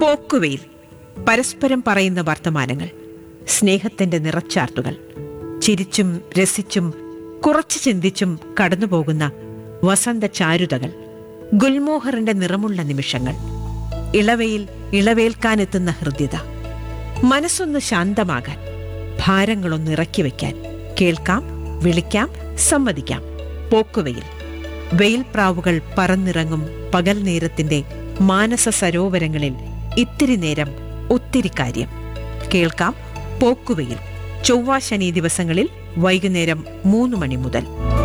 പോക്കുവെയിൽ പരസ്പരം പറയുന്ന വർത്തമാനങ്ങൾ സ്നേഹത്തിന്റെ നിറച്ചാർത്തുകൾ ചിരിച്ചും രസിച്ചും കുറച്ച് ചിന്തിച്ചും കടന്നുപോകുന്ന വസന്ത ചാരുതകൾ ഗുൽമോഹറിന്റെ നിറമുള്ള നിമിഷങ്ങൾ ഇളവയിൽ ഇളവേൽക്കാനെത്തുന്ന ഹൃദ്യത മനസ്സൊന്ന് ശാന്തമാകാൻ ഭാരങ്ങളൊന്ന് ഇറക്കി വയ്ക്കാൻ കേൾക്കാം വിളിക്കാം സമ്മതിക്കാം പോക്കുവെയിൽ വെയിൽപ്രാവുകൾ പറന്നിറങ്ങും പകൽ നേരത്തിന്റെ മാനസ സരോവരങ്ങളിൽ ഇത്തിരി നേരം ഒത്തിരി കാര്യം കേൾക്കാം പോക്കുവെയിൽ ചൊവ്വ ശനി ദിവസങ്ങളിൽ വൈകുന്നേരം മൂന്ന് മണി മുതൽ